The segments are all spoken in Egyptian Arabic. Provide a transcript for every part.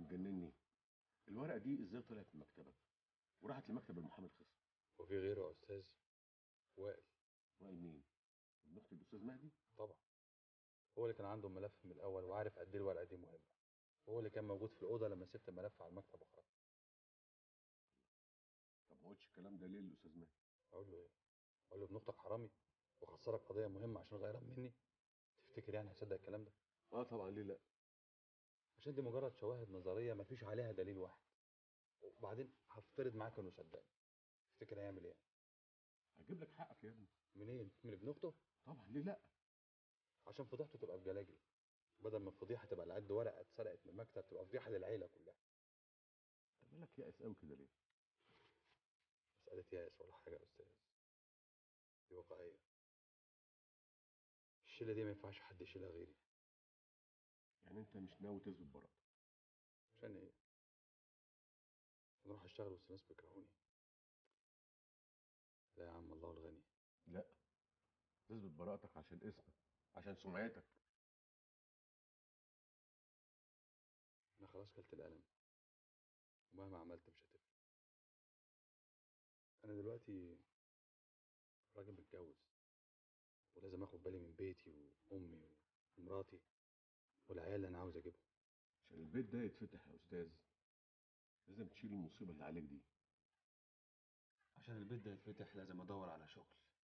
مجنني الورقه دي ازاي طلعت من مكتبك وراحت لمكتب المحامي الخصم وفي غيره يا استاذ وائل وائل مين ابن اخت الاستاذ مهدي طبعا هو اللي كان عنده الملف من الاول وعارف قد ايه الورقه دي مهمه وهو اللي كان موجود في الاوضه لما سبت الملف على المكتب وخرجت طب ما قلتش الكلام ده ليه للاستاذ مهدي اقول له ايه اقول له ابن اختك حرامي وخسرك قضيه مهمه عشان غيران مني تفتكر يعني هصدق الكلام ده اه طبعا ليه لا عشان دي مجرد شواهد نظريه مفيش عليها دليل واحد وبعدين هفترض معاك انه صدقني تفتكر هيعمل ايه هجيب لك حقك يا ابني منين من ابن اخته طبعا ليه لا عشان فضيحته تبقى بجلاجل بدل ما الفضيحه تبقى على قد ورقه اتسرقت من المكتب تبقى فضيحه للعيله كلها طب مالك يائس قوي كده ليه مساله يأس ولا حاجه يا استاذ دي واقعيه الشيله دي ما ينفعش حد يشيلها غيري يعني انت مش ناوي تثبت براءتك عشان ايه نروح اشتغل وسط ناس بيكرهوني لا يا عم الله الغني لا تثبت براءتك عشان اسمك عشان سمعتك انا خلاص كلت القلم ومهما عملت مش هتفرق انا دلوقتي راجل متجوز ولازم اخد بالي من بيتي وامي ومراتي والعيال اللي انا عاوز اجيبهم عشان البيت ده يتفتح يا استاذ لازم تشيل المصيبه اللي عليك دي عشان البيت ده يتفتح لازم ادور على شغل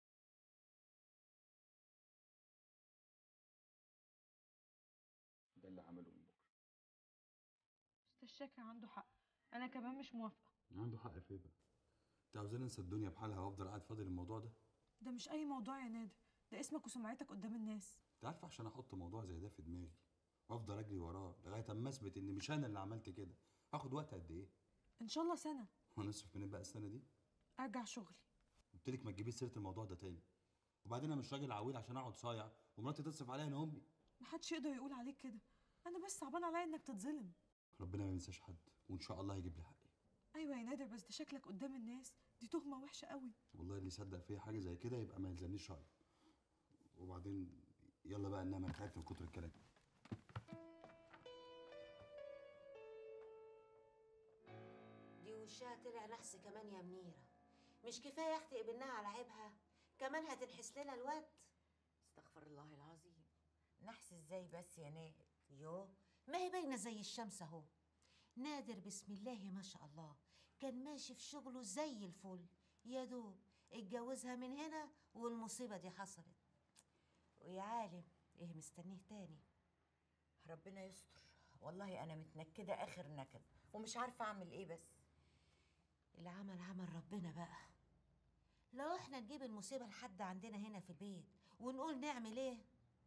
ده اللي عمله من بكره استاذ شاكر عنده حق انا كمان مش موافقه عنده حق في ايه بقى انت عاوزاني انسى الدنيا بحالها وافضل قاعد فاضي للموضوع ده ده مش اي موضوع يا نادر ده اسمك وسمعتك قدام الناس انت عارف عشان احط موضوع زي ده في دماغي وافضل اجري وراه لغايه اما اثبت ان مش انا اللي عملت كده هاخد وقت قد ايه ان شاء الله سنه ونصرف منين بقى السنه دي ارجع شغلي قلت لك ما تجيبيش سيره الموضوع ده تاني وبعدين انا مش راجل عويل عشان اقعد صايع ومراتي تصرف عليا انا امي محدش يقدر يقول عليك كده انا بس صعبان عليا انك تتظلم ربنا ما ينساش حد وان شاء الله هيجيب لي حقي ايوه يا نادر بس ده شكلك قدام الناس دي تهمه وحشه قوي والله اللي يصدق فيا حاجه زي كده يبقى ما يلزمنيش رايه وبعدين يلا بقى انما انا تعبت من كتر الكلام دي وشها طلع نحس كمان يا منيرة مش كفاية يحتق بنها على عيبها كمان هتنحس لنا الواد استغفر الله العظيم نحس ازاي بس يا نادر يو ما هي باينة زي الشمس اهو نادر بسم الله ما شاء الله كان ماشي في شغله زي الفل يا دوب اتجوزها من هنا والمصيبة دي حصلت ويا عالم ايه مستنيه تاني ربنا يستر والله انا متنكده اخر نكد ومش عارفه اعمل ايه بس العمل عمل ربنا بقى لو احنا نجيب المصيبة لحد عندنا هنا في البيت ونقول نعمل ايه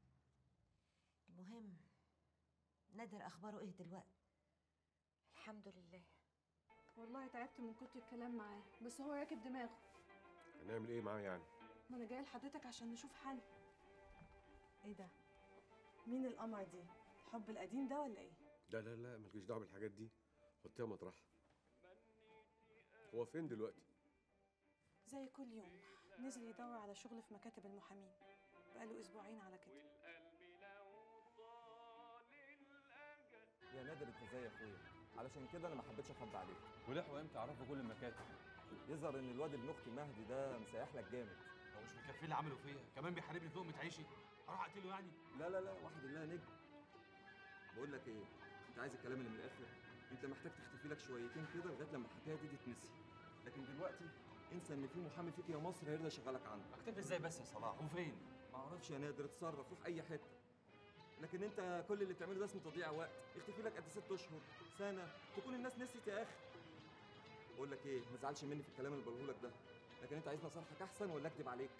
المهم نادر اخباره ايه دلوقتي الحمد لله والله تعبت من كتر الكلام معاه بس هو راكب دماغه هنعمل ايه معاه يعني ما انا جايه لحضرتك عشان نشوف حل ايه ده مين القمر دي الحب القديم ده ولا ايه لا لا لا مالكيش دعوه بالحاجات دي حطيها مطرحها هو فين دلوقتي زي كل يوم نزل يدور على شغل في مكاتب المحامين بقاله اسبوعين على كده يا نادر انت ازاي يا اخويا علشان كده انا ما حبيتش اخبي عليك ولحقوا امتى يعرفوا كل المكاتب يظهر ان الواد ابن اختي مهدي ده مسيح لك جامد هو مش مكفيه اللي عمله فيا كمان بيحاربني في لقمه عيشي اروح اقتله يعني لا لا لا واحد الله نجم بقول لك ايه انت عايز الكلام اللي من الاخر انت محتاج تختفي لك شويتين كده لغايه لما الحكايه دي تتنسي لكن دلوقتي انسى ان في محامي فيك يا مصر هيرضى يشغلك عنده اختفي ازاي بس يا صلاح وفين ما اعرفش يا نادر اتصرف روح اي حته لكن انت كل اللي بتعمله ده اسمه تضييع وقت اختفي لك قد ست اشهر سنه تكون الناس نسيت يا اخي بقول لك ايه ما تزعلش مني في الكلام اللي بقوله لك ده لكن انت عايزني اصالحك احسن ولا اكذب عليك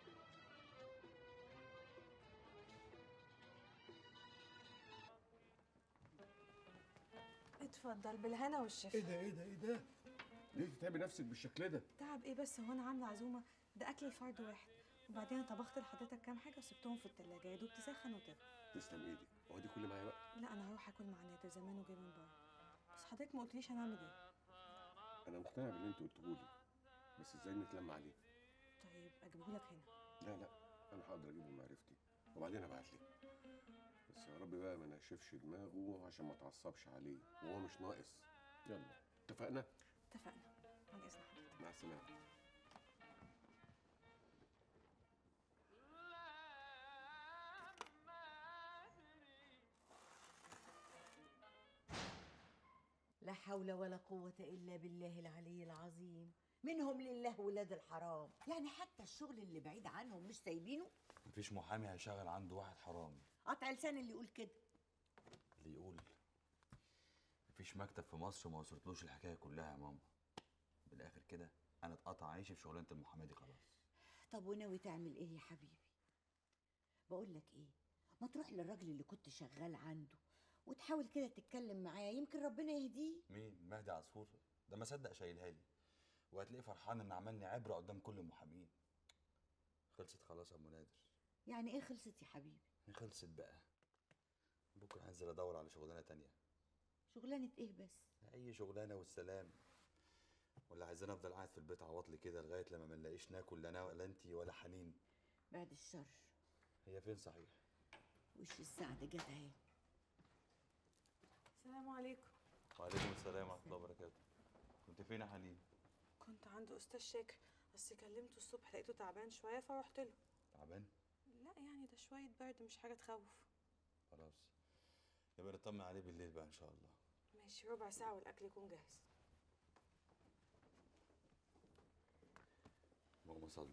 اتفضل بالهنا والشفا ايه ده ايه ده ايه ده ليه تتعبي نفسك بالشكل ده تعب ايه بس هو انا عامله عزومه ده اكل لفرد واحد وبعدين أنا طبخت لحضرتك كام حاجه وسبتهم في التلاجة يا دوب تسخن وتغلي تسلم ايدك هو دي كل معايا بقى لا انا هروح اكل مع نادر زمانه جاي من بره بس حضرتك ما قلتليش هنعمل ايه انا مقتنع باللي انت قلته لي بس ازاي نتلم عليه طيب اجيبهولك هنا لا لا انا هقدر اجيبه بمعرفتي وبعدين ابعت لك بس يا رب بقى ما نشفش دماغه عشان ما تعصبش عليه وهو مش ناقص يلا اتفقنا اتفقنا عن اذن حضرتك مع السلامه لا حول ولا قوة إلا بالله العلي العظيم منهم لله ولاد الحرام يعني حتى الشغل اللي بعيد عنهم مش سايبينه مفيش محامي هيشغل عنده واحد حرامي قطع لسان اللي يقول كده اللي يقول مفيش مكتب في مصر ما وصلتلوش الحكايه كلها يا ماما بالاخر كده انا اتقطع عيشي في شغلانه المحاماه دي خلاص طب وناوي تعمل ايه يا حبيبي بقول لك ايه ما تروح للراجل اللي كنت شغال عنده وتحاول كده تتكلم معاه يمكن ربنا يهديه مين مهدي عصفور ده ما صدق شايلها لي وهتلاقيه فرحان ان عملني عبره قدام كل المحامين خلصت خلاص يا ام نادر يعني ايه خلصت يا حبيبي خلصت بقى بكره هنزل ادور على شغلانه تانية شغلانه ايه بس اي شغلانه والسلام ولا عايزين افضل قاعد في البيت عواطلي كده لغايه لما ما نلاقيش ناكل لا انا ولا انتي ولا حنين بعد الشر هي فين صحيح وش السعد جت اهي السلام عليكم وعليكم السلام ورحمه الله وبركاته كنت فين يا حنين كنت عند استاذ شاكر بس كلمته الصبح لقيته تعبان شويه فروحت له تعبان لا يعني ده شويه برد مش حاجه تخوف خلاص يبقى نطمن عليه بالليل بقى ان شاء الله ماشي ربع ساعه والاكل يكون جاهز اللهم صلي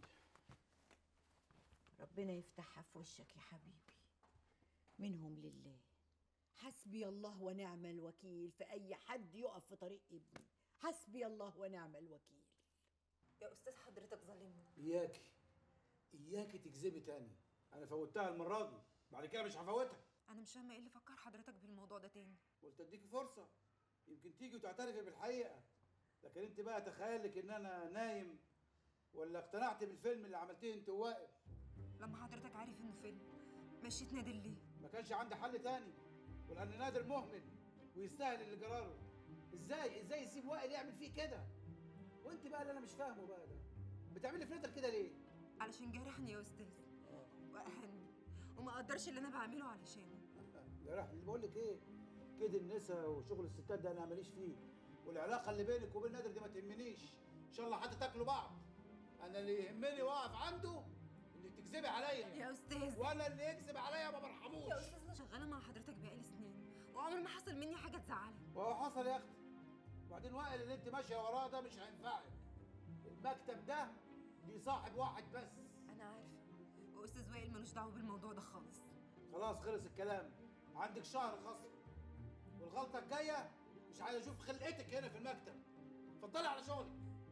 ربنا يفتحها في وشك يا حبيبي منهم لله حسبي الله ونعم الوكيل في اي حد يقف في طريق ابني حسبي الله ونعم الوكيل يا استاذ حضرتك ظالمني اياكي اياكي تكذبي تاني انا فوتها المره دي بعد كده مش هفوتها انا مش فاهمه ايه اللي فكر حضرتك بالموضوع ده تاني قلت اديكي فرصه يمكن تيجي وتعترفي بالحقيقه لكن انت بقى تخيلك ان انا نايم ولا اقتنعت بالفيلم اللي عملتيه انت وواقف لما حضرتك عارف انه فيلم مشيت نادر ليه ما كانش عندي حل تاني ولان نادر مهمل ويستاهل اللي جراله ازاي ازاي يسيب وائل يعمل فيه كده وانت بقى اللي انا مش فاهمه بقى ده بتعملي في نادر كده ليه علشان جرحني يا استاذ واهني وما قدرش اللي انا بعمله علشانه يا راح اللي بقول لك ايه كده النسا وشغل الستات ده انا ماليش فيه والعلاقه اللي بينك وبين نادر دي ما تهمنيش ان شاء الله حتى تاكلوا بعض انا اللي يهمني واقف عنده انك تكذبي عليا يا استاذ وانا اللي يكذب عليا ما برحموش يا استاذ انا شغاله مع حضرتك بقالي سنين وعمر ما حصل مني حاجه تزعلك وهو حصل يا اختي وبعدين وائل اللي انت ماشيه وراه ده مش هينفعك المكتب ده ليه صاحب واحد بس انا عارفه واستاذ وائل ملوش دعوه بالموضوع ده خالص خلاص خلص الكلام عندك شهر خصم والغلطه الجايه مش عايز اشوف خلقتك هنا في المكتب اتفضلي على شغلك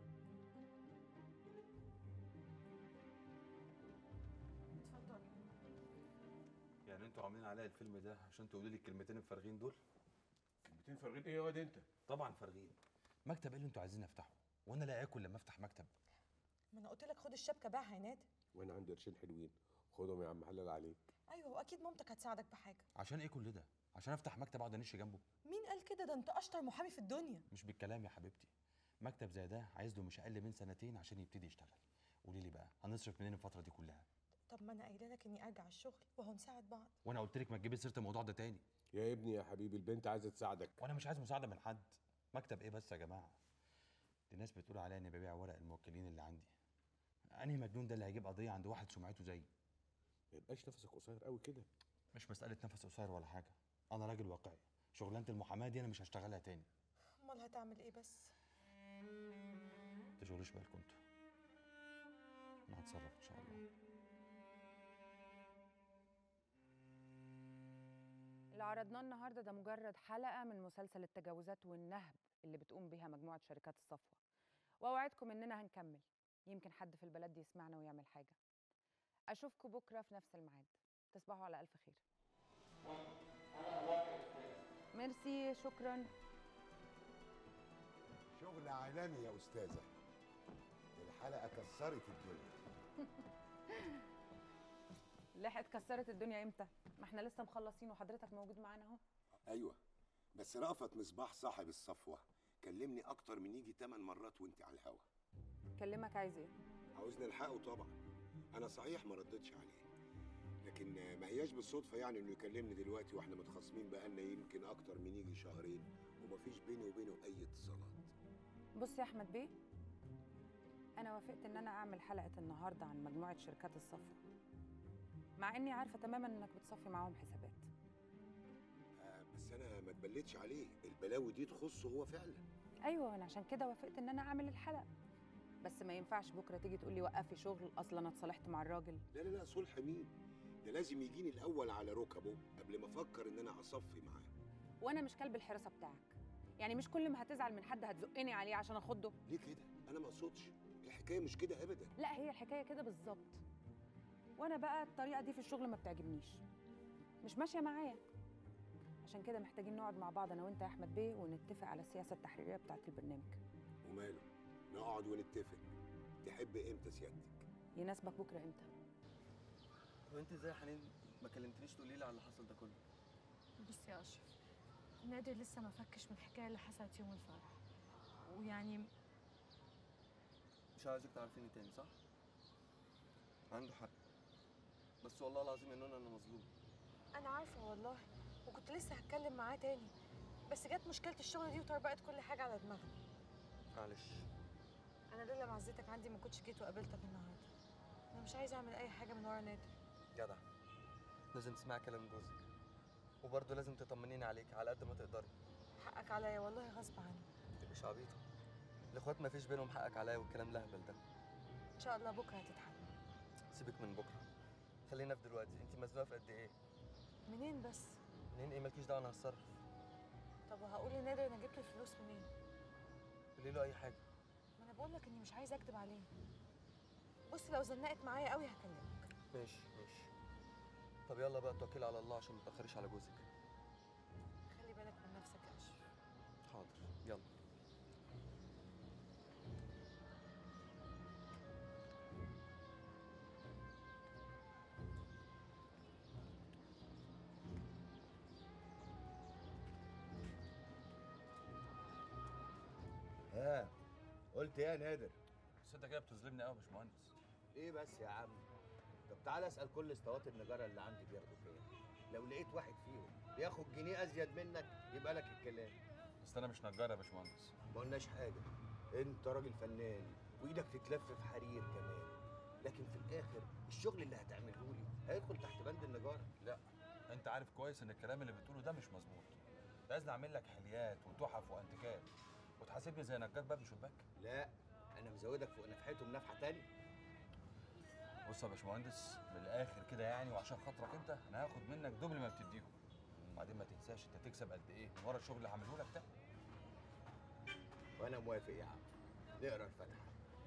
اتفضل يعني انتوا عاملين عليا الفيلم ده عشان تقولوا لي الكلمتين الفارغين دول كلمتين فارغين ايه يا واد انت طبعا فارغين مكتب ايه اللي انتوا عايزين افتحه وانا لا اكل لما افتح مكتب ما انا قلت لك خد الشبكه باعها يا نادر وانا عندي قرشين حلوين خدهم يا عم حلال عليك ايوه واكيد مامتك هتساعدك بحاجه عشان ايه كل ده عشان افتح مكتب اقعد انش جنبه مين قال كده ده انت اشطر محامي في الدنيا مش بالكلام يا حبيبتي مكتب زي ده عايز له مش اقل من سنتين عشان يبتدي يشتغل قولي لي بقى هنصرف منين الفتره دي كلها طب ما انا قايله لك اني ارجع الشغل وهو نساعد بعض وانا قلت لك ما تجيبي سيره الموضوع ده تاني يا ابني يا حبيبي البنت عايزه تساعدك وانا مش عايز مساعده من حد مكتب ايه بس يا جماعه دي الناس بتقول عليا اني ببيع ورق الموكلين اللي عندي انهي مجنون ده اللي هيجيب قضيه عند واحد سمعته زيي ما يبقاش نفسك قصير قوي كده مش مساله نفس قصير ولا حاجه انا راجل واقعي شغلانه المحاماه دي انا مش هشتغلها تاني امال هتعمل ايه بس تشغلوش بالكم انتوا انا هتصرف ان شاء الله اللي عرضناه النهارده ده مجرد حلقه من مسلسل التجاوزات والنهب اللي بتقوم بيها مجموعه شركات الصفوه واوعدكم اننا هنكمل يمكن حد في البلد دي يسمعنا ويعمل حاجه اشوفكم بكره في نفس الميعاد تصبحوا على الف خير ميرسي شكرا شغل عالمي يا استاذه الحلقه كسرت الدنيا لحقت كسرت الدنيا امتى ما احنا لسه مخلصين وحضرتك موجود معانا اهو ايوه بس رأفت مصباح صاحب الصفوه كلمني اكتر من يجي 8 مرات وانت على الهوا كلمك عايز ايه عاوزني الحقه طبعا انا صحيح ما ردتش عليه لكن ما هياش بالصدفه يعني انه يكلمني دلوقتي واحنا متخاصمين بقالنا يمكن اكتر من يجي شهرين ومفيش بيني وبينه اي اتصالات بص يا احمد بيه انا وافقت ان انا اعمل حلقه النهارده عن مجموعه شركات الصفوه مع اني عارفه تماما انك بتصفي معاهم حسابات آه بس انا ما اتبلتش عليه البلاوي دي تخصه هو فعلا ايوه انا عشان كده وافقت ان انا اعمل الحلقه بس ما ينفعش بكره تيجي تقولي وقفي شغل اصلا انا اتصالحت مع الراجل لا لا لا صلح مين ده لازم يجيني الاول على ركبه قبل ما افكر ان انا اصفي معاه وانا مش كلب الحراسه بتاعك يعني مش كل ما هتزعل من حد هتزقني عليه عشان اخده ليه كده انا ما اقصدش الحكايه مش كده ابدا لا هي الحكايه كده بالظبط وانا بقى الطريقه دي في الشغل ما بتعجبنيش مش ماشيه معايا عشان كده محتاجين نقعد مع بعض انا وانت يا احمد بيه ونتفق على السياسه التحريريه بتاعه البرنامج وماله نقعد ونتفق تحب امتى سيادتك يناسبك بكره امتى طب انت ازاي يا حنين ما كلمتنيش تقولي لي على اللي حصل ده كله بص يا اشرف نادر لسه ما فكش من الحكايه اللي حصلت يوم الفرح ويعني مش عايزك تعرفيني تاني صح عنده حق بس والله العظيم ان انا انا مظلوم انا عارفه والله وكنت لسه هتكلم معاه تاني بس جت مشكله الشغل دي وطربقت كل حاجه على دماغنا معلش انا لولا معزتك عندي ما كنتش جيت وقابلتك النهارده انا مش عايزه اعمل اي حاجه من ورا نادر جدع لازم تسمعي كلام جوزك وبرضه لازم تطمنيني عليك على قد ما تقدري حقك عليا والله غصب عني مش عبيطه الاخوات ما فيش بينهم حقك عليا والكلام الاهبل ده ان شاء الله بكره هتتحل سيبك من بكره خلينا في دلوقتي انت مزنوقه في قد ايه منين بس منين ايه مالكيش دعوه انا هتصرف طب وهقول لنادر انا جبت الفلوس منين قولي له اي حاجه ما انا بقول لك اني مش عايزه اكدب عليه بص لو زنقت معايا قوي هكلمك ماشي ماشي طب يلا بقى توكلي على الله عشان ما تاخريش على جوزك خلي بالك من نفسك يا اشرف حاضر يلا ها قلت ايه يا نادر بس انت كده بتظلمني قوي يا باشمهندس ايه بس يا عم طب تعالى اسال كل اسطوات النجاره اللي عندي بياخدوا كام لو لقيت واحد فيهم بياخد جنيه ازيد منك يبقى لك الكلام بس انا مش نجار يا باشمهندس ما قلناش حاجه انت راجل فنان وايدك تتلف في حرير كمان لكن في الاخر الشغل اللي هتعمله لي هيدخل تحت بند النجاره لا انت عارف كويس ان الكلام اللي بتقوله ده مش مظبوط عايزني اعمل لك حليات وتحف وانتيكات وتحاسبني زي نجار باب وشباك لا انا مزودك فوق نفحتهم نفحه تاني بص يا باشمهندس من الاخر كده يعني وعشان خاطرك انت انا هاخد منك دبل ما بتديهم وبعدين ما تنساش انت تكسب قد ايه من ورا الشغل اللي هعمله لك ده وانا موافق يا عم نقرا الفاتحه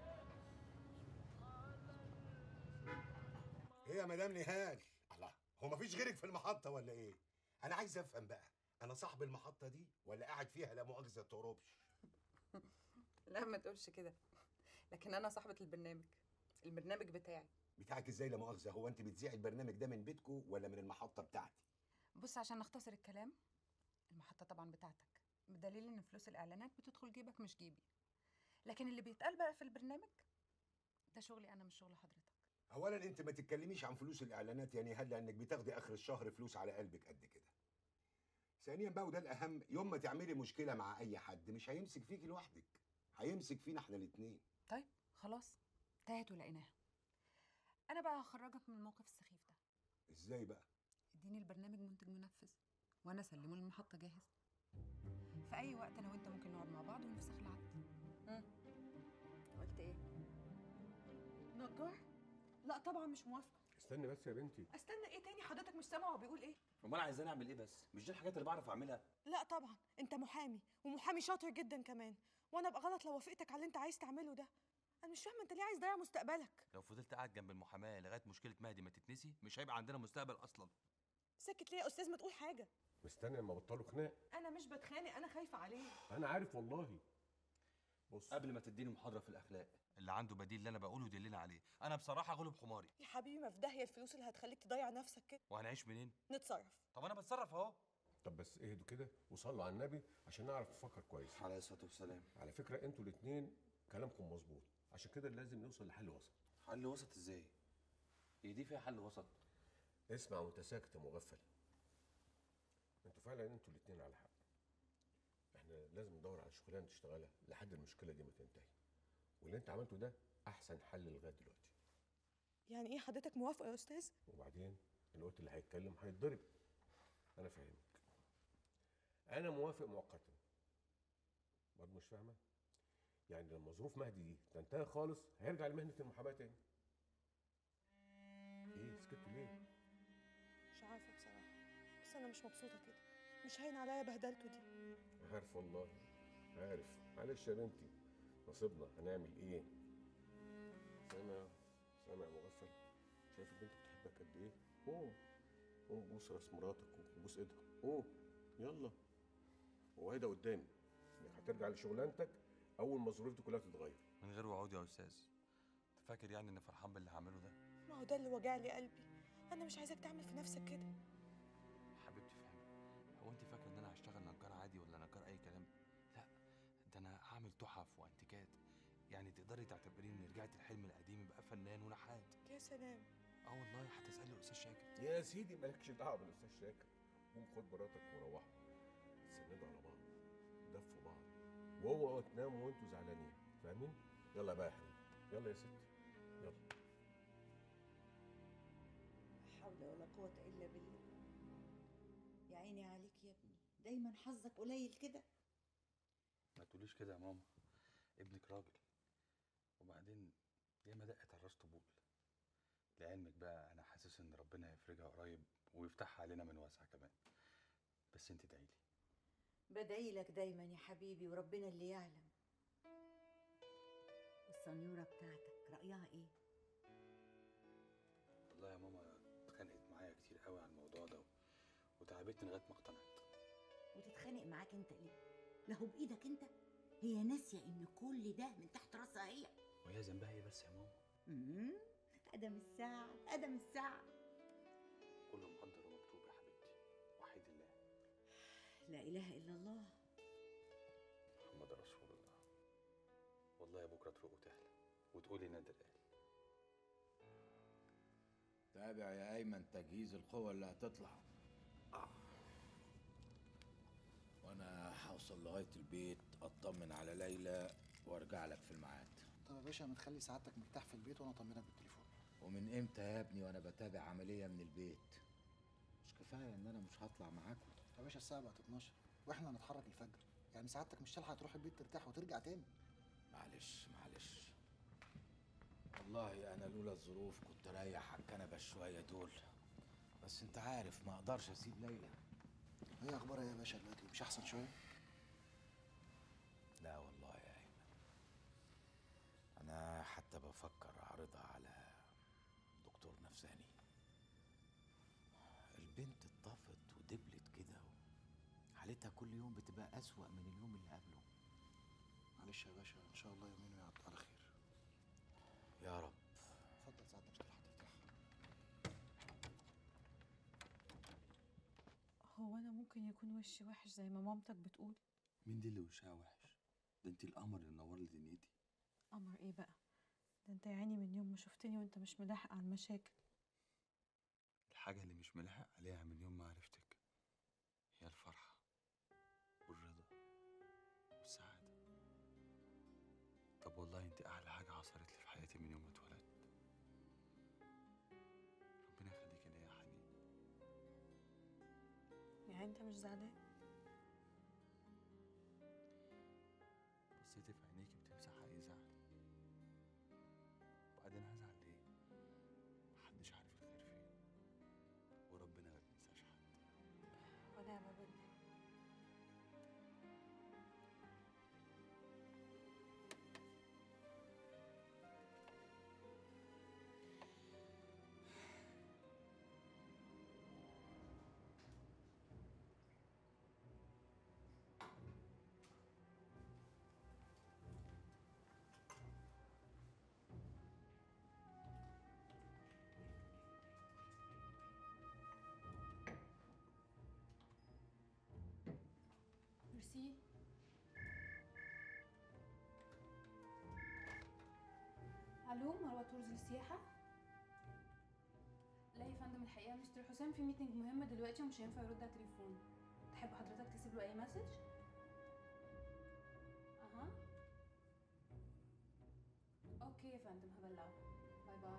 ايه يا مدام نهال الله هو مفيش غيرك في المحطه ولا ايه انا عايز افهم بقى انا صاحب المحطه دي ولا قاعد فيها لا مؤاخذه تربش لا ما تقولش كده لكن انا صاحبه البرنامج البرنامج بتاعي بتاعك ازاي لا مؤاخذه هو انت بتذيعي البرنامج ده من بيتكو ولا من المحطه بتاعتي بص عشان نختصر الكلام المحطه طبعا بتاعتك بدليل ان فلوس الاعلانات بتدخل جيبك مش جيبي لكن اللي بيتقال بقى في البرنامج ده شغلي انا مش شغل حضرتك اولا انت ما تتكلميش عن فلوس الاعلانات يا نهال لانك بتاخدي اخر الشهر فلوس على قلبك قد كده ثانيا بقى وده الاهم يوم ما تعملي مشكله مع اي حد مش هيمسك فيكي لوحدك هيمسك فينا احنا الاثنين طيب خلاص تاهت ولقيناها انا بقى هخرجك من الموقف السخيف ده ازاي بقى اديني البرنامج منتج منفذ وانا اسلمه للمحطه جاهز في اي وقت انا وانت ممكن نقعد مع بعض ونفسخ العقد مم. قلت ايه نجار لا طبعا مش موافقه استني بس يا بنتي استنى ايه تاني حضرتك مش سامع هو بيقول ايه امال عايزاني اعمل ايه بس مش دي الحاجات اللي بعرف اعملها لا طبعا انت محامي ومحامي شاطر جدا كمان وانا ابقى غلط لو وافقتك على اللي انت عايز تعمله ده انا مش فاهمه انت ليه عايز تضيع مستقبلك لو فضلت قاعد جنب المحاماه لغايه مشكله مهدي ما تتنسي مش هيبقى عندنا مستقبل اصلا سكت ليه يا استاذ ما تقول حاجه مستني لما بطلوا خناق انا مش بتخانق انا خايفه عليه انا عارف والله بص قبل ما تديني محاضره في الاخلاق اللي عنده بديل اللي انا بقوله يدلنا عليه انا بصراحه غلب حماري يا حبيبي ما في داهيه الفلوس اللي هتخليك تضيع نفسك كده وهنعيش منين نتصرف طب انا بتصرف اهو طب بس اهدوا كده وصلوا على النبي عشان نعرف نفكر كويس عليه الصلاه والسلام على فكره انتوا الاثنين كلامكم مظبوط عشان كده لازم نوصل لحل وسط حل وسط ازاي هي دي فيها حل وسط اسمع وانت ساكت يا مغفل انتوا فعلا انتوا الاتنين على حق احنا لازم ندور على شغلانه تشتغلها لحد المشكله دي ما تنتهي واللي انت عملته ده احسن حل لغايه دلوقتي يعني ايه حضرتك موافقه يا استاذ وبعدين اللي قلت اللي هيتكلم هيتضرب انا فاهمك انا موافق مؤقتا برضه مش فاهمه يعني لما ظروف مهدي دي تنتهي خالص هيرجع لمهنه المحاماه تاني ايه سكتوا ليه مش عارفه بصراحه بس انا مش مبسوطه كده مش هين عليا بهدلته دي عارف والله عارف معلش يا بنتي نصيبنا هنعمل ايه سامع سامع يا مغفل شايف البنت بتحبك قد ايه قوم قوم بوس راس مراتك وبوس ايدها قوم يلا وعيدها قدامي انك هترجع لشغلانتك اول ما الظروف دي كلها تتغير من غير وعود يا استاذ انت فاكر يعني اني فرحان باللي هعمله ده ما هو ده اللي وجع لي قلبي انا مش عايزاك تعمل في نفسك كده حبيبتي فهمي هو انت فاكره ان انا هشتغل نجار عادي ولا نجار اي كلام لا ده انا هعمل تحف وانتيكات يعني تقدري تعتبريني اني رجعت الحلم القديم يبقى فنان ونحات يا سلام اه والله هتسالي الاستاذ شاكر يا سيدي مالكش دعوه بالاستاذ شاكر قوم خد مراتك وروحوا تسندوا على بعض دفوا بعض واوعوا تناموا وانتوا زعلانين فاهمين يلا بقى يا حبيبي يلا يا ستي يلا لا حول ولا قوة إلا بالله يا عيني عليك يا ابني دايما حظك قليل كده ما تقوليش كده يا ماما ابنك راجل وبعدين ياما دقت على الراس طبول لعلمك بقى انا حاسس ان ربنا هيفرجها قريب ويفتحها علينا من واسع كمان بس انت ادعيلي بدعي لك دايما يا حبيبي وربنا اللي يعلم والسنيورة بتاعتك رأيها ايه؟ والله يا ماما اتخانقت معايا كتير قوي على الموضوع ده وتعبتني لغايه ما اقتنعت وتتخانق معاك انت ليه؟ لا هو بإيدك انت هي ناسية ان كل ده من تحت راسها هي وهي ذنبها ايه بس يا ماما امم ادم الساعة ادم الساعة كله مقدر ومكتوب يا حبيبتي وحيد الله لا اله الا الله محمد رسول الله والله بكره تروق وتحلى وتقولي نادر قال تابع يا ايمن تجهيز القوة اللي هتطلع وانا هوصل لغاية البيت اطمن على ليلى وارجع لك في الميعاد طب يا باشا ما تخلي سعادتك مرتاح في البيت وانا اطمنك بالتليفون ومن امتى يا ابني وانا بتابع عملية من البيت مش كفاية ان انا مش هطلع معاكم يا باشا الساعه بقت 12 واحنا هنتحرك الفجر يعني سعادتك مش تلحق تروح البيت ترتاح وترجع تاني معلش معلش والله انا لولا الظروف كنت اريح على الكنبه شويه دول بس انت عارف ما اقدرش اسيب ليلى هي اخبارها إيه يا باشا دلوقتي مش احسن شويه لا والله يا ايمن انا حتى بفكر اعرضها على دكتور نفساني البنت اتطفت ودبلت كده حالتها كل يوم بتبقى اسوأ من اليوم اللي قبله معلش يا باشا ان شاء الله يومين ويعدوا على خير يا رب اتفضل سعادتك تلحق ترتاح هو انا ممكن يكون وشي وحش زي ما مامتك بتقول مين دي اللي وشها وحش ده انت القمر اللي منور لي دنيتي قمر ايه بقى ده انت يا عيني من يوم ما شفتني وانت مش ملاحق على المشاكل الحاجه اللي مش ملاحق عليها من يوم ما عرفتك هي الفرحه والرضا والسعاده طب والله انت احلى حاجه حصلت لي في حياتي من يوم ما اتولدت ربنا يخليكي ليا يا حنين يعني انت مش زعلان بصيتي في عينيكي بتمسح اي زعل وبعدين هزعل ليه محدش عارف الخير فين وربنا ما بينساش حد ونعم بالله ميرسي الو مروه تورز للسياحه لا يا فندم الحقيقه مستر حسام في ميتنج مهمه دلوقتي ومش هينفع يرد على التليفون تحب حضرتك تسيب له اي مسج اها اوكي يا فندم هبلغه باي باي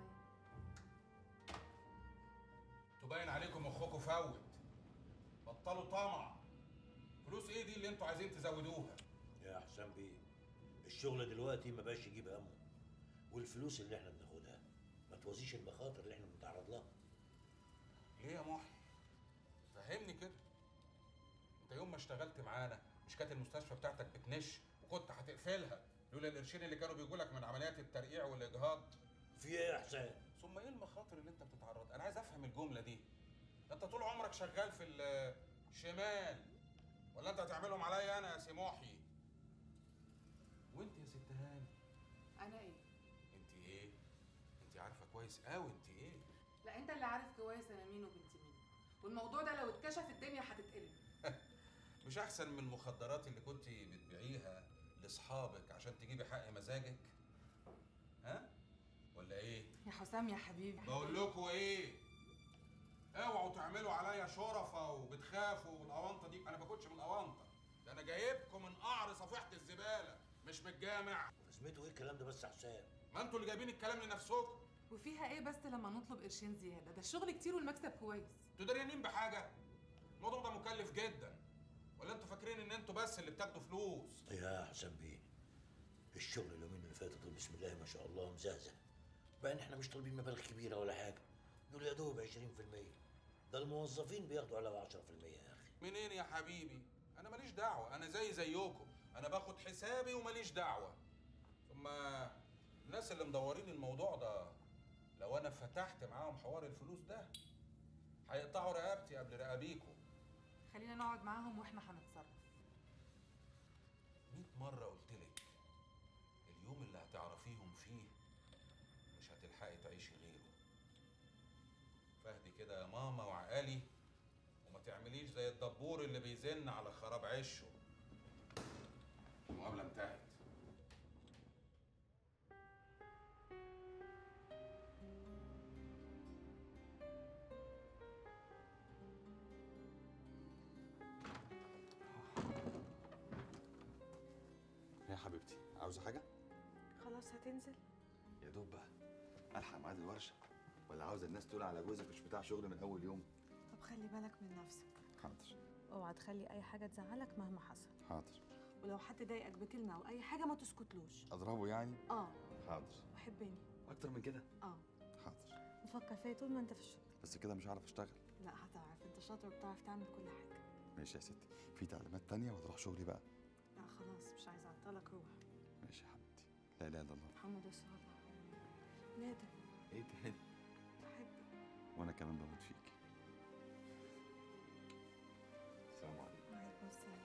تبين عليكم مخكم فوت بطلوا طمع فلوس ايه دي اللي انتوا عايزين تزودوها يا حسام بيه الشغل دلوقتي ما بقاش يجيب همه والفلوس اللي احنا بناخدها ما توازيش المخاطر اللي احنا بنتعرض لها ليه يا محي فهمني كده انت يوم ما اشتغلت معانا مش كانت المستشفى بتاعتك بتنش وكنت هتقفلها لولا القرشين اللي كانوا بيجوا لك من عمليات الترقيع والاجهاض في ايه يا حسام ثم ايه المخاطر اللي انت بتتعرض انا عايز افهم الجمله دي ده انت طول عمرك شغال في الشمال ولا انت هتعملهم عليا انا يا سي محي وانت يا ست هاني انا ايه انت ايه انت عارفه كويس قوي انت ايه لا انت اللي عارف كويس انا مين وبنت مين والموضوع ده لو اتكشف الدنيا هتتقلب مش احسن من المخدرات اللي كنت بتبيعيها لاصحابك عشان تجيبي حق مزاجك ها ولا ايه يا حسام يا حبيبي بقول لكم ايه اوعوا تعملوا عليا شرفة وبتخافوا والاونطه دي انا ما باخدش من الاونطه ده انا جايبكم من قعر صفيحه الزباله مش من الجامع لازمته ايه الكلام ده بس يا حسام ما انتوا اللي جايبين الكلام لنفسكم وفيها ايه بس لما نطلب قرشين زياده ده الشغل كتير والمكسب كويس انتوا دريانين بحاجه الموضوع ده مكلف جدا ولا انتوا فاكرين ان انتوا بس اللي بتاخدوا فلوس يا حسام بيه الشغل اليومين اللي فاتوا دول بسم الله ما شاء الله مزهزه بقى احنا مش طالبين مبالغ كبيره ولا حاجه دول يا دوب 20% ده الموظفين بياخدوا على 10% يا اخي منين يا حبيبي انا ماليش دعوه انا زي زيكم انا باخد حسابي وماليش دعوه ثم الناس اللي مدورين الموضوع ده لو انا فتحت معاهم حوار الفلوس ده هيقطعوا رقبتي قبل رقابيكم خلينا نقعد معاهم واحنا هنتصرف 100 مره قلت لك اليوم اللي هتعرفيهم فيه مش هتلحقي تعيشي غيره فهدي كده يا ماما وعقالي وما تعمليش زي الدبور اللي بيزن على خراب عشه المقابله انتهت يا حبيبتي عاوزه حاجه خلاص هتنزل يا دوب بقى الحق ميعاد الورشه ولا عاوز الناس تقول على جوزك مش بتاع شغل من اول يوم طب خلي بالك من نفسك حاضر اوعى تخلي اي حاجه تزعلك مهما حصل حاضر ولو حد ضايقك بكلمه او اي حاجه ما تسكتلوش اضربه يعني اه حاضر وحبني اكتر من كده اه حاضر وفكر فيا طول ما انت في الشغل بس كده مش هعرف اشتغل لا هتعرف انت شاطر وبتعرف تعمل كل حاجه ماشي يا ستي في تعليمات تانية وهتروح شغلي بقى لا خلاص مش عايزه اعطلك روح ماشي يا حبيبتي لا اله الا الله محمد رسول الله نادر ايه تاني بحبك وانا كمان بموت فيك السلام عليكم وعليكم السلام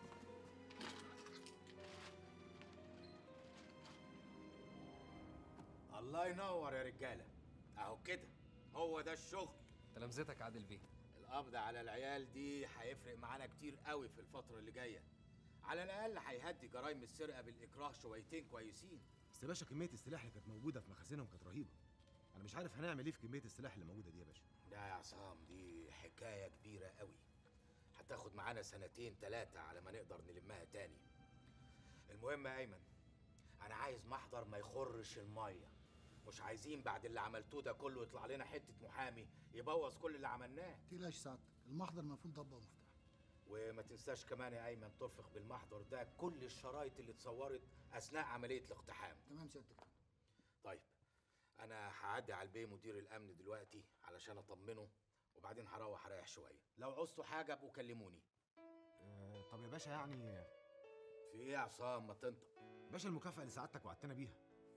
الله ينور يا رجاله اهو كده هو ده الشغل تلامذتك عادل بيه القبض على العيال دي هيفرق معانا كتير قوي في الفتره اللي جايه على الاقل هيهدي جرائم السرقه بالاكراه شويتين كويسين بس يا باشا كميه السلاح اللي كانت موجوده في مخازنهم كانت رهيبه انا مش عارف هنعمل ايه في كميه السلاح اللي موجوده دي يا باشا لا يا عصام دي حكايه كبيره قوي هتاخد معانا سنتين ثلاثه على ما نقدر نلمها تاني المهم يا ايمن انا عايز محضر ما يخرش الميه مش عايزين بعد اللي عملتوه ده كله يطلع لنا حته محامي يبوظ كل اللي عملناه تقلقش سعادتك المحضر مقفول ضبه ومفتاح وما تنساش كمان يا ايمن ترفق بالمحضر ده كل الشرايط اللي اتصورت اثناء عمليه الاقتحام تمام سيادتك طيب انا هعدي على البيه مدير الامن دلوقتي علشان اطمنه وبعدين هروح اريح شويه لو عوزتوا حاجه ابقوا كلموني أه طب يا باشا يعني في ايه يا عصام ما تنطق باشا المكافاه اللي سعادتك وعدتنا بيها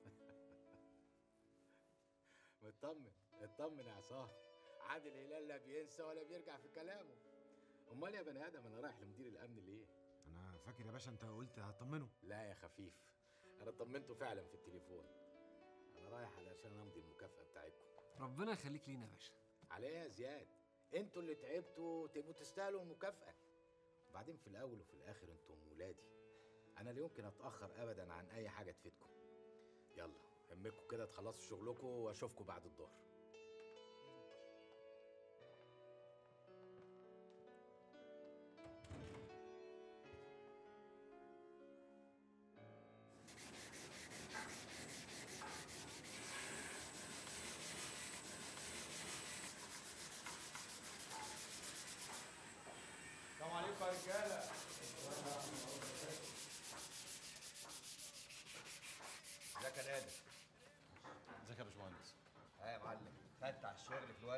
اطمن اطمن يا عصام عادل هلال لا بينسى ولا بيرجع في كلامه امال يا بني ادم انا رايح لمدير الامن ليه انا فاكر يا باشا انت قلت هطمنه لا يا خفيف انا طمنته فعلا في التليفون انا رايح علشان امضي المكافاه بتاعتكم ربنا يخليك لينا يا باشا على ايه يا زياد انتوا اللي تعبتوا تبقوا تستاهلوا المكافاه وبعدين في الاول وفي الاخر انتم ولادي انا لا يمكن اتاخر ابدا عن اي حاجه تفيدكم يلا همكم كده تخلصوا شغلكم واشوفكم بعد الظهر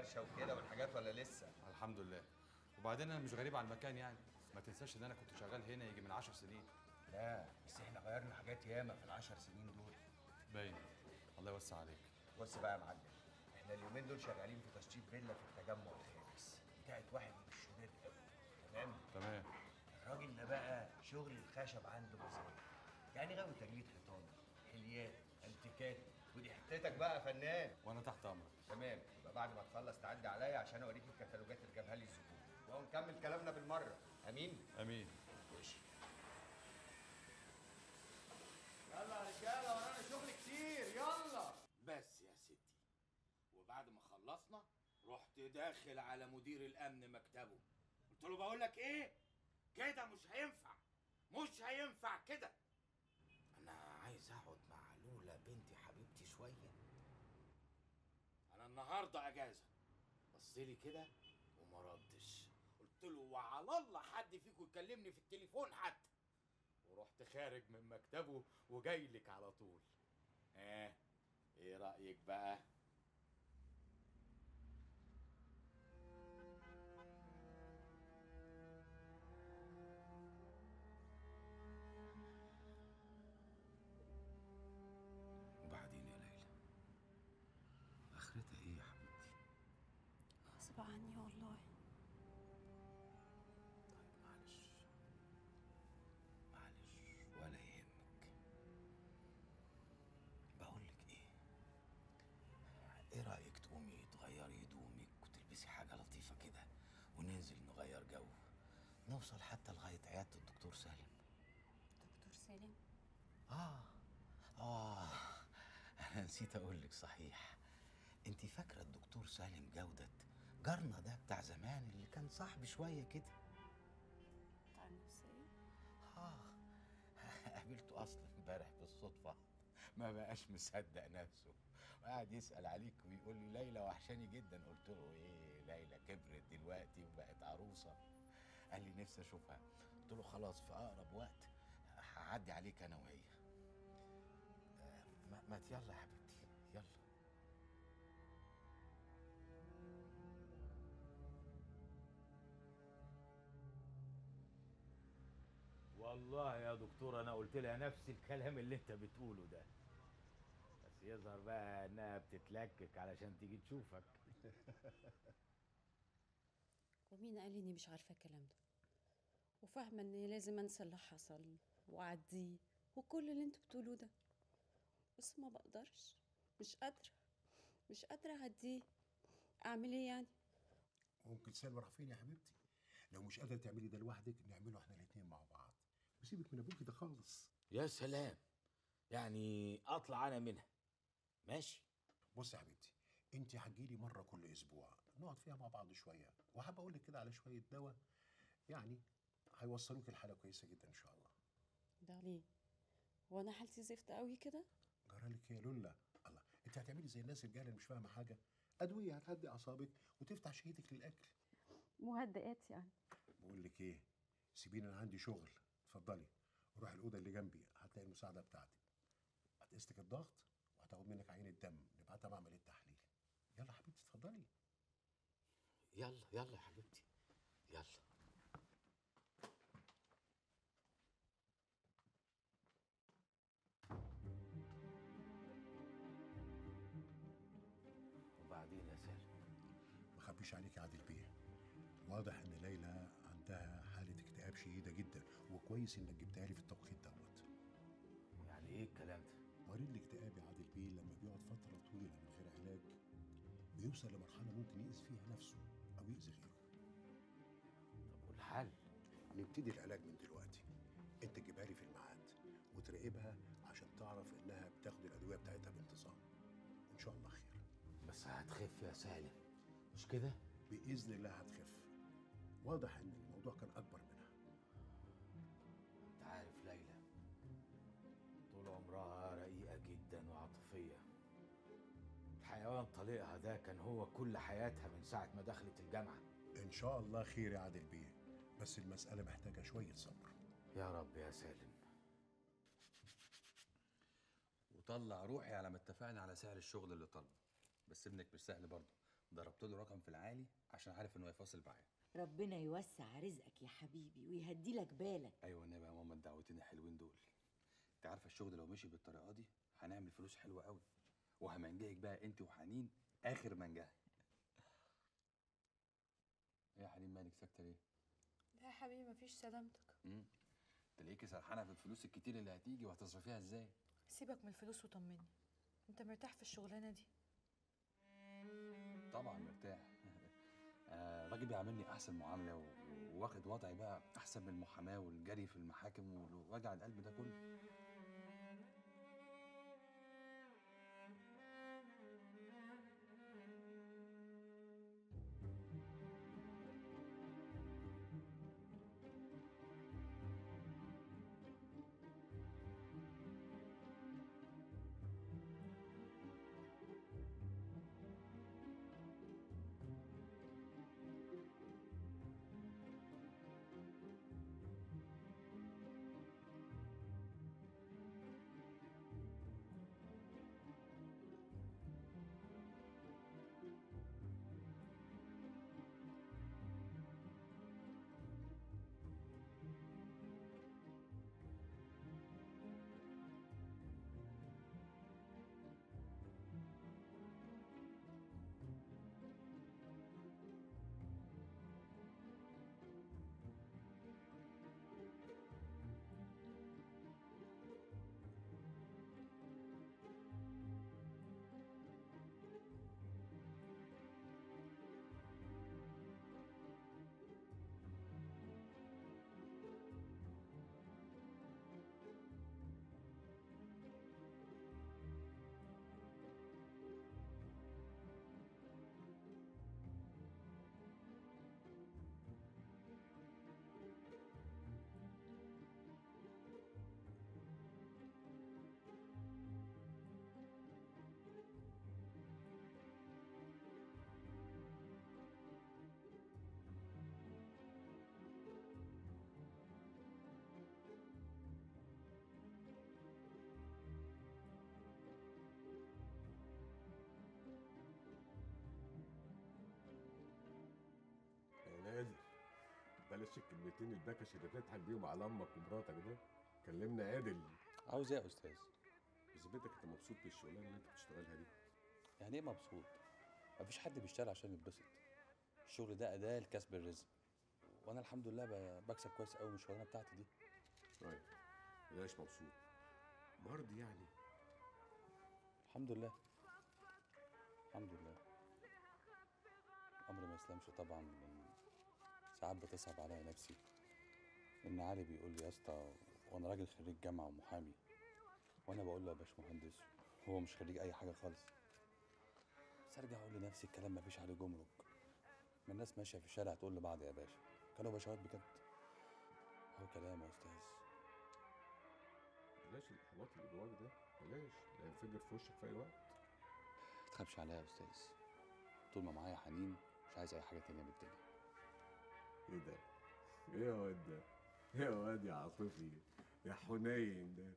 الورشه وكده والحاجات ولا لسه الحمد لله وبعدين انا مش غريب على المكان يعني ما تنساش ان انا كنت شغال هنا يجي من عشر سنين لا بس احنا غيرنا حاجات ياما في العشر سنين دول باين الله يوسع عليك بص بقى يا معلم احنا اليومين دول شغالين في تشطيب فيلا في التجمع الخامس بتاعت واحد من الشباب قوي تمام تمام الراجل ده بقى شغل الخشب عنده مزاج يعني غاوي تجليد حيطان حليات انتيكات ودي حتتك بقى يا فنان وانا تحت امرك تمام يبقى بعد ما تخلص تعدي عليا عشان اوريك الكتالوجات اللي جابها لي الزبون ونكمل كلامنا بالمره امين امين ماشي يلا يا رجاله ورانا شغل كتير يلا بس يا ستي وبعد ما خلصنا رحت داخل على مدير الامن مكتبه قلت له بقول لك ايه كده مش هينفع مش هينفع كده انا عايز اقعد مع لولا بنتي حبيبتي شويه انا النهارده اجازه بص لي كده وما ردش قلت له وعلى الله حد فيكم يكلمني في التليفون حتى ورحت خارج من مكتبه وجاي لك على طول ها ايه رايك بقى وبعدين يا ليلى اخرتها ايه يا حبيبتي غصب عني والله معلش معلش ولا يهمك بقول لك ايه ايه رايك تقومي تغيري هدومك وتلبسي حاجه لطيفه كده وننزل نغير جو نوصل حتى لغايه عياده الدكتور سالم دكتور سالم اه اه انا نسيت اقول لك صحيح انت فاكره الدكتور سالم جوده جارنا ده بتاع زمان اللي كان صاحبي شويه كده بتاع النفسية اه قابلته اصلا امبارح بالصدفه ما بقاش مصدق نفسه وقعد يسال عليك ويقول لي ليلى وحشاني جدا قلت له ايه ليلى كبرت دلوقتي وبقت عروسه قال لي نفسي اشوفها قلت له خلاص في اقرب وقت هعدي عليك انا وهي آه، ما, ما يلا يا حبيبتي يلا والله يا دكتور انا قلت لها نفس الكلام اللي انت بتقوله ده بس يظهر بقى انها بتتلكك علشان تيجي تشوفك ومين قال اني مش عارفه الكلام ده وفاهمه اني لازم انسى اللي حصل واعديه وكل اللي انتوا بتقولوه ده بس ما بقدرش مش قادره مش قادره اعديه اعمل ايه يعني ممكن سلمى راح فين يا حبيبتي لو مش قادره تعملي ده لوحدك نعمله احنا الاثنين مع بعض وسيبك من ابوكي ده خالص يا سلام يعني اطلع انا منها ماشي بص يا حبيبتي انت هتجيلي مره كل اسبوع نقعد فيها مع بعض شويه وحابب اقول لك كده على شويه دواء يعني هيوصلوك الحاله كويسه جدا ان شاء الله ده ليه وانا حالتي زفت قوي كده جرالك يا لولا الله انت هتعملي زي الناس الجاهله اللي مش فاهمه حاجه ادويه هتهدي اعصابك وتفتح شهيتك للاكل مهدئات يعني بقول لك ايه سيبيني انا عندي شغل اتفضلي روحي الاوضه اللي جنبي هتلاقي المساعده بتاعتك هتقيس لك الضغط وهتاخد منك عينه دم نبعتها معمل التحليل يلا حبيبتي اتفضلي يلا يلا يا حبيبتي يلا وبعدين يا سالم ما خبيش عليك يا عادل بيه واضح ان ليلى عندها حاله اكتئاب شديده جدا وكويس انك جبتها لي في التوقيت دوت يعني ايه الكلام ده مريض الاكتئاب يا عادل بيه لما بيقعد فتره طويله من غير علاج بيوصل لمرحله ممكن يأذي فيها نفسه او يأذي غيره طب والحل نبتدي العلاج من دلوقتي انت تجيبها لي في الميعاد وتراقبها عشان تعرف انها بتاخد الادويه بتاعتها بانتظام وان شاء الله خير بس هتخف يا سالم مش كده باذن الله هتخف واضح ان الموضوع كان اكبر منها انت عارف ليلى طول عمرها رقيقة جدا وعاطفية الحيوان طليقها ده كان هو كل حياتها من ساعة ما دخلت الجامعة ان شاء الله خير يا عادل بيه بس المساله محتاجه شويه صبر يا رب يا سالم وطلع روحي على ما اتفقنا على سعر الشغل اللي طالبه بس ابنك مش سهل برضه ضربت له رقم في العالي عشان عارف انه هيفاصل معايا ربنا يوسع رزقك يا حبيبي ويهدي لك بالك ايوه النبي يا ماما الدعوتين الحلوين دول انت عارفه الشغل لو مشي بالطريقه دي هنعمل فلوس حلوه قوي وهمنجهك بقى انت وحنين اخر منجهه ايه يا حنين مالك ساكته ليه لا يا حبيبي مفيش سلامتك امم تلاقيكي سرحانه في الفلوس الكتير اللي هتيجي وهتصرفيها ازاي سيبك من الفلوس وطمني انت مرتاح في الشغلانه دي طبعا مرتاح آه، الراجل بيعاملني احسن معامله و- وواخد وضعي بقى احسن من المحاماه والجري في المحاكم ووجع القلب ده كله يا نادر بلاش الكلمتين البكش اللي بتضحك بيهم على امك ومراتك ده كلمنا عادل عاوز ايه يا استاذ بذمتك انت مبسوط بالشغلانه اللي انت بتشتغلها دي يعني ايه مبسوط مفيش حد بيشتغل عشان يتبسط الشغل ده اداه لكسب الرزق وانا الحمد لله ب- بكسب كويس قوي من الشغلانه بتاعتي دي طيب بلاش مبسوط مرضي يعني الحمد لله الحمد لله الامر ما يسلمش طبعا من ساعات بتصعب عليا نفسي ان علي بيقول لي يا اسطى وانا راجل خريج جامعه ومحامي وانا بقول له يا باشمهندس هو مش خريج اي حاجه خالص بس ارجع اقول لنفسي الكلام ما فيش عليه جمرك ما الناس ماشيه في الشارع تقول لبعض يا باشا كانوا باشوات بجد هو كلام يا استاذ بلاش الاحباط اللي جواك ده بلاش لا ينفجر في وشك في اي وقت ما تخافش عليا يا استاذ طول ما معايا حنين مش عايز اي حاجه تانية من الدنيا ايه ده؟ ايه يا واد ده؟ ايه يا واد يا عاطفي يا حنين ده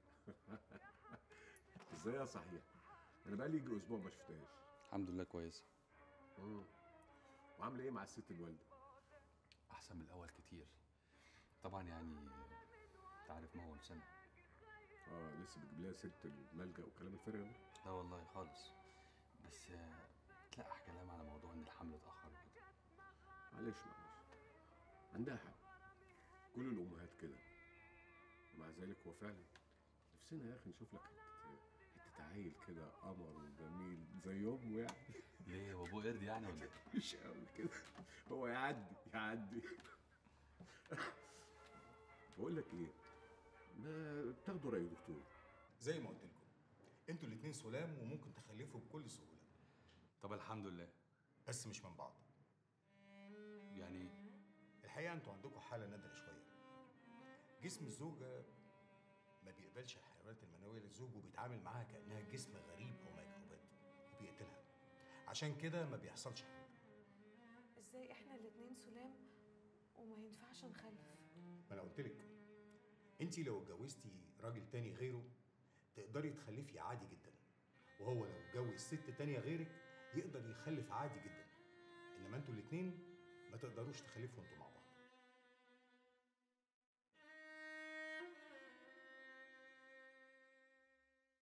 ازاي صحيح؟ انا بقالي يجي اسبوع ما شفتهاش الحمد لله كويس امم وعامله ايه مع الست الوالده؟ احسن من الاول كتير طبعا يعني انت عارف ما هو لسنه اه لسه بتجيب لها سيره الملجا والكلام الفارغ ده؟ لا والله خالص بس آه، تلقح كلام على موضوع ان الحمل اتاخر وكده معلش معلش عندها حق كل الامهات كده ومع ذلك هو فعلا نفسنا يا اخي نشوف لك حته حته عيل كده قمر وجميل زي امه يعني ليه هو ابوه قرد يعني ولا ايه؟ مش قوي كده هو يعدي يعدي بقول لك ايه ما تاخدوا راي دكتور زي ما قلت لكم انتوا الاتنين سلام وممكن تخلفوا بكل سهوله طب الحمد لله بس مش من بعض يعني الحقيقه انتوا عندكم حاله نادره شويه جسم الزوجه ما بيقبلش الحيوانات المنويه للزوج وبيتعامل معاها كانها جسم غريب او ميكروبات وبيقتلها عشان كده ما بيحصلش حمل ازاي احنا الاتنين سلام وما ينفعش نخلف ما انا قلت لك انت لو اتجوزتي راجل تاني غيره تقدري تخلفي عادي جدا وهو لو اتجوز ست تانية غيرك يقدر يخلف عادي جدا انما انتوا الاتنين ما تقدروش تخلفوا انتوا مع بعض